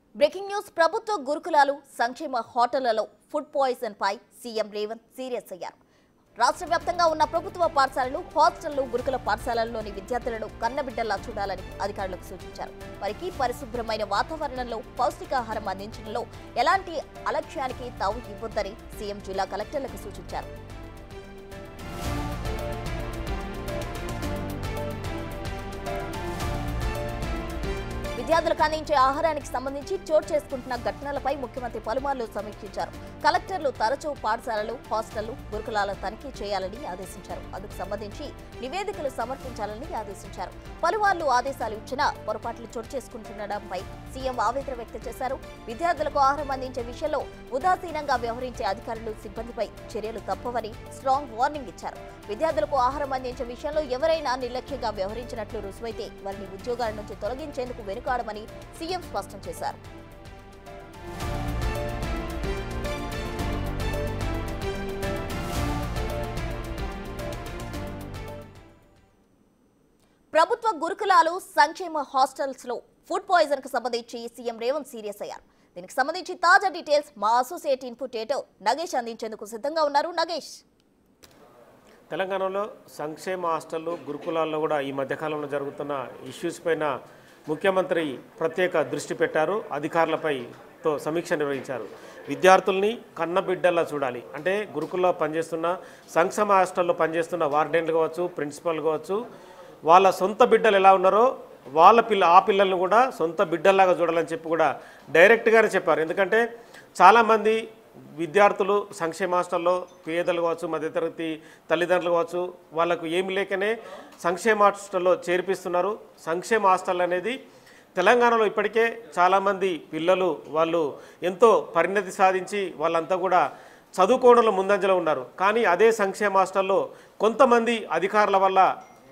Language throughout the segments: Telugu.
బ్రేకింగ్ న్యూస్ ప్రభుత్వ గురుకులాలు సంక్షేమ హోటళ్లలో ఫుడ్ పాయిజన్ పై సీఎం రేవంత్ సీరియస్ అయ్యారు రాష్ట్ర వ్యాప్తంగా ఉన్న ప్రభుత్వ పాఠశాలలు హాస్టళ్లు గురుకుల పాఠశాలల్లోని విద్యార్థులను కన్నబిడ్డల్లా చూడాలని అధికారులకు సూచించారు వారికి పరిశుభ్రమైన వాతావరణంలో పౌష్టికాహారం అందించడంలో ఎలాంటి అలక్ష్యానికి తావు ఇవ్వొద్దని సీఎం జిల్లా కలెక్టర్లకు సూచించారు విద్యార్థులకు అందించే ఆహారానికి సంబంధించి చోటు చేసుకుంటున్న ఘటనలపై ముఖ్యమంత్రి పలుమార్లు సమీక్షించారు కలెక్టర్లు తరచూ పాఠశాలలు హాస్టళ్లు గురుకులాల తనిఖీ చేయాలని ఆదేశించారు అందుకు సంబంధించి నివేదికలు సమర్పించాలని ఆదేశించారు పలుమార్లు ఆదేశాలు ఇచ్చినా పొరపాట్లు చోటు చేసుకుంటుండడంపై సీఎం ఆవేదన వ్యక్తం చేశారు విద్యార్థులకు ఆహారం అందించే విషయంలో ఉదాసీనంగా వ్యవహరించే అధికారులు సిబ్బందిపై చర్యలు తప్పవని స్ట్రాంగ్ వార్నింగ్ ఇచ్చారు విద్యార్థులకు ఆహారం అందించే విషయంలో ఎవరైనా నిర్లక్ష్యంగా వ్యవహరించినట్లు రుజువైతే వారిని ఉద్యోగాల నుంచి తొలగించేందుకు వెనుకాడమని సీఎం స్పష్టం చేశారు ప్రభుత్వ గురుకులాలు సంక్షేమ హాస్టల్స్ లో ఫుడ్ పాయిజన్ కు సంబంధించి సీఎం రేవంత్ సీరియస్ అయ్యారు దీనికి సంబంధించి తాజా డీటెయిల్స్ మా అసోసియేట్ ఇన్పుట్ ఏటో నగేష్ అందించేందుకు సిద్ధంగా ఉన్నారు నగేష్ తెలంగాణలో సంక్షేమ హాస్టళ్ళు గురుకులాల్లో కూడా ఈ మధ్యకాలంలో జరుగుతున్న ఇష్యూస్ పైన ముఖ్యమంత్రి ప్రత్యేక దృష్టి పెట్టారు అధికారులపై తో సమీక్ష నిర్వహించారు విద్యార్థుల్ని కన్నబిడ్డల్లా చూడాలి అంటే గురుకుల్లో పనిచేస్తున్న సంక్షేమ హాస్టల్లో పనిచేస్తున్న వార్డెన్లు కావచ్చు ప్రిన్సిపల్ కావచ్చు వాళ్ళ సొంత బిడ్డలు ఎలా ఉన్నారో వాళ్ళ పిల్ల ఆ పిల్లల్ని కూడా సొంత బిడ్డల్లాగా చూడాలని చెప్పి కూడా డైరెక్ట్గానే చెప్పారు ఎందుకంటే చాలామంది విద్యార్థులు సంక్షేమ హాస్టల్లో పేదలు కావచ్చు మధ్యతరగతి తల్లిదండ్రులు కావచ్చు వాళ్ళకు ఏమి లేకనే సంక్షేమ హాస్టల్లో చేర్పిస్తున్నారు సంక్షేమ హాస్టల్ అనేది తెలంగాణలో ఇప్పటికే చాలామంది పిల్లలు వాళ్ళు ఎంతో పరిణతి సాధించి వాళ్ళంతా కూడా చదువుకోవడంలో ముందంజలో ఉన్నారు కానీ అదే సంక్షేమ హాస్టల్లో కొంతమంది అధికారుల వల్ల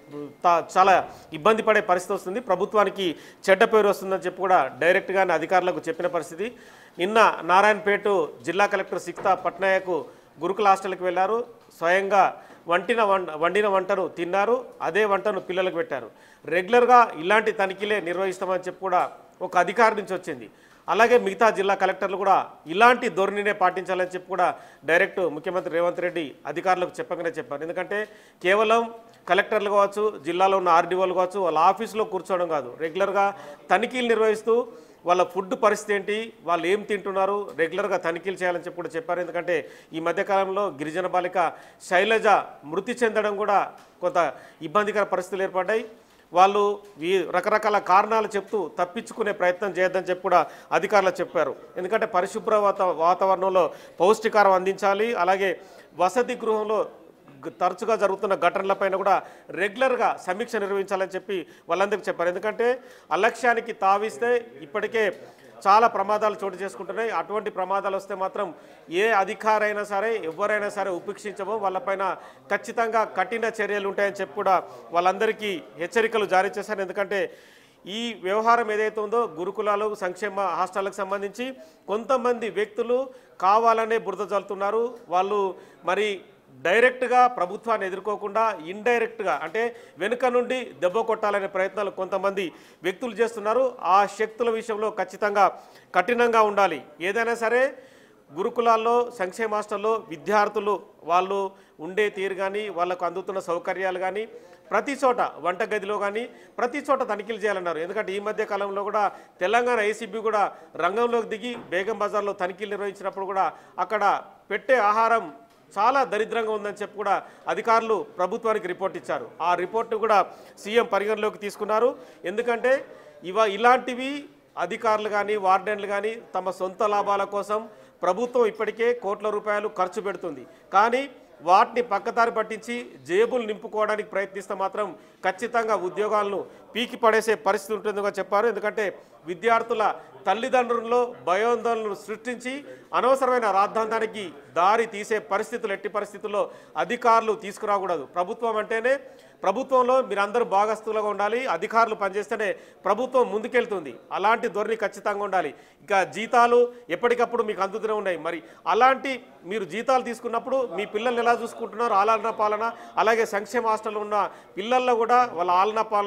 తా- చాలా ఇబ్బంది పడే పరిస్థితి వస్తుంది ప్రభుత్వానికి చెడ్డ పేరు వస్తుందని చెప్పి కూడా డైరెక్ట్గానే అధికారులకు చెప్పిన పరిస్థితి నిన్న నారాయణపేట జిల్లా కలెక్టర్ సిక్తా పట్నాయక్ గురుకుల హాస్టల్కి వెళ్ళారు స్వయంగా వంటిన వం వండిన వంటను తిన్నారు అదే వంటను పిల్లలకు పెట్టారు రెగ్యులర్గా ఇలాంటి తనిఖీలే నిర్వహిస్తామని చెప్పి కూడా ఒక అధికారి నుంచి వచ్చింది అలాగే మిగతా జిల్లా కలెక్టర్లు కూడా ఇలాంటి ధోరణినే పాటించాలని చెప్పి కూడా డైరెక్ట్ ముఖ్యమంత్రి రేవంత్ రెడ్డి అధికారులకు చెప్పగానే చెప్పారు ఎందుకంటే కేవలం కలెక్టర్లు కావచ్చు జిల్లాలో ఉన్న ఆర్డీఓలు కావచ్చు వాళ్ళ ఆఫీసులో కూర్చోవడం కాదు రెగ్యులర్గా తనిఖీలు నిర్వహిస్తూ వాళ్ళ ఫుడ్ పరిస్థితి ఏంటి వాళ్ళు ఏం తింటున్నారు రెగ్యులర్గా తనిఖీలు చేయాలని చెప్పి కూడా చెప్పారు ఎందుకంటే ఈ మధ్యకాలంలో గిరిజన బాలిక శైలజ మృతి చెందడం కూడా కొంత ఇబ్బందికర పరిస్థితులు ఏర్పడ్డాయి వాళ్ళు ఈ రకరకాల కారణాలు చెప్తూ తప్పించుకునే ప్రయత్నం చేయొద్దని చెప్పి కూడా అధికారులు చెప్పారు ఎందుకంటే పరిశుభ్ర వాత వాతావరణంలో పౌష్టికారం అందించాలి అలాగే వసతి గృహంలో గ- తరచుగా జరుగుతున్న ఘటనలపైన కూడా రెగ్యులర్గా సమీక్ష నిర్వహించాలని చెప్పి వాళ్ళందరికీ చెప్పారు ఎందుకంటే అలక్ష్యానికి తావిస్తే ఇప్పటికే చాలా ప్రమాదాలు చోటు చేసుకుంటున్నాయి అటువంటి ప్రమాదాలు వస్తే మాత్రం ఏ అధికారైనా సరే ఎవరైనా సరే ఉపేక్షించమో వాళ్ళపైన ఖచ్చితంగా కఠిన చర్యలు ఉంటాయని చెప్పి కూడా వాళ్ళందరికీ హెచ్చరికలు జారీ చేశారు ఎందుకంటే ఈ వ్యవహారం ఏదైతే ఉందో గురుకులాలు సంక్షేమ హాస్టళ్లకు సంబంధించి కొంతమంది వ్యక్తులు కావాలనే బురద జల్లుతున్నారు వాళ్ళు మరి డైరెక్ట్గా ప్రభుత్వాన్ని ఎదుర్కోకుండా ఇండైరెక్ట్గా అంటే వెనుక నుండి దెబ్బ కొట్టాలనే ప్రయత్నాలు కొంతమంది వ్యక్తులు చేస్తున్నారు ఆ శక్తుల విషయంలో ఖచ్చితంగా కఠినంగా ఉండాలి ఏదైనా సరే గురుకులాల్లో సంక్షేమ హాస్టల్లో విద్యార్థులు వాళ్ళు ఉండే తీరు కానీ వాళ్ళకు అందుతున్న సౌకర్యాలు కానీ ప్రతి చోట వంటగదిలో కానీ ప్రతి చోట తనిఖీలు చేయాలన్నారు ఎందుకంటే ఈ మధ్య కాలంలో కూడా తెలంగాణ ఏసీబీ కూడా రంగంలోకి దిగి బేగం బజార్లో తనిఖీలు నిర్వహించినప్పుడు కూడా అక్కడ పెట్టే ఆహారం చాలా దరిద్రంగా ఉందని చెప్పి కూడా అధికారులు ప్రభుత్వానికి రిపోర్ట్ ఇచ్చారు ఆ రిపోర్ట్ను కూడా సీఎం పరిగణలోకి తీసుకున్నారు ఎందుకంటే ఇవ ఇలాంటివి అధికారులు కానీ వార్డెన్లు కానీ తమ సొంత లాభాల కోసం ప్రభుత్వం ఇప్పటికే కోట్ల రూపాయలు ఖర్చు పెడుతుంది కానీ వాటిని పక్కదారి పట్టించి జేబులు నింపుకోవడానికి ప్రయత్నిస్తే మాత్రం ఖచ్చితంగా ఉద్యోగాలను పీకి పడేసే పరిస్థితి ఉంటుందిగా చెప్పారు ఎందుకంటే విద్యార్థుల తల్లిదండ్రుల్లో భయోందోళనలు సృష్టించి అనవసరమైన రాద్ధాంతానికి దారి తీసే పరిస్థితులు ఎట్టి పరిస్థితుల్లో అధికారులు తీసుకురాకూడదు ప్రభుత్వం అంటేనే ప్రభుత్వంలో మీరందరూ భాగస్తులుగా ఉండాలి అధికారులు పనిచేస్తేనే ప్రభుత్వం ముందుకెళ్తుంది అలాంటి ధోరణి ఖచ్చితంగా ఉండాలి ఇక జీతాలు ఎప్పటికప్పుడు మీకు అందుతూనే ఉన్నాయి మరి అలాంటి మీరు జీతాలు తీసుకున్నప్పుడు మీ పిల్లల్ని ఎలా చూసుకుంటున్నారు ఆలన పాలన అలాగే సంక్షేమ హాస్టల్లో ఉన్న పిల్లల్లో కూడా వాళ్ళ ఆలన పాలన చూడాలి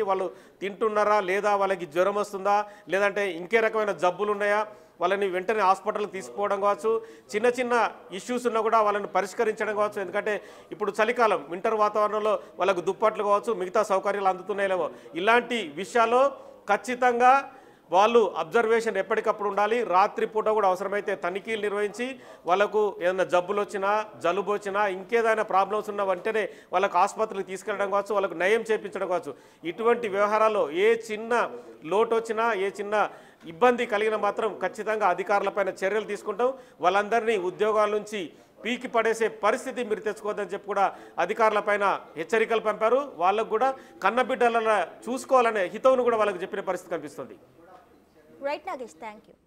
వాళ్ళు తింటున్నారా లేదా వాళ్ళకి జ్వరం వస్తుందా లేదంటే ఇంకే రకమైన జబ్బులు ఉన్నాయా వాళ్ళని వెంటనే హాస్పిటల్కి తీసుకుపోవడం కావచ్చు చిన్న చిన్న ఇష్యూస్ ఉన్నా కూడా వాళ్ళని పరిష్కరించడం కావచ్చు ఎందుకంటే ఇప్పుడు చలికాలం వింటర్ వాతావరణంలో వాళ్ళకు దుప్పట్లు కావచ్చు మిగతా సౌకర్యాలు అందుతున్నాయి లేవో ఇలాంటి విషయాల్లో ఖచ్చితంగా వాళ్ళు అబ్జర్వేషన్ ఎప్పటికప్పుడు ఉండాలి రాత్రిపూట కూడా అవసరమైతే తనిఖీలు నిర్వహించి వాళ్ళకు ఏదైనా జబ్బులు వచ్చినా జలుబు వచ్చినా ఇంకేదైనా ప్రాబ్లమ్స్ ఉన్న వెంటనే వాళ్ళకు ఆసుపత్రికి తీసుకెళ్ళడం కావచ్చు వాళ్ళకు నయం చేపించడం కావచ్చు ఇటువంటి వ్యవహారాల్లో ఏ చిన్న లోటు వచ్చినా ఏ చిన్న ఇబ్బంది కలిగిన మాత్రం ఖచ్చితంగా అధికారులపైన చర్యలు తీసుకుంటాం వాళ్ళందరినీ ఉద్యోగాల నుంచి పీకి పడేసే పరిస్థితి మీరు తెచ్చుకోవద్దని చెప్పి కూడా అధికారులపైన హెచ్చరికలు పంపారు వాళ్ళకు కూడా కన్నబిడ్డల చూసుకోవాలనే హితవును కూడా వాళ్ళకి చెప్పిన పరిస్థితి కనిపిస్తుంది రైట్ నాగేష్ థ్యాంక్ యూ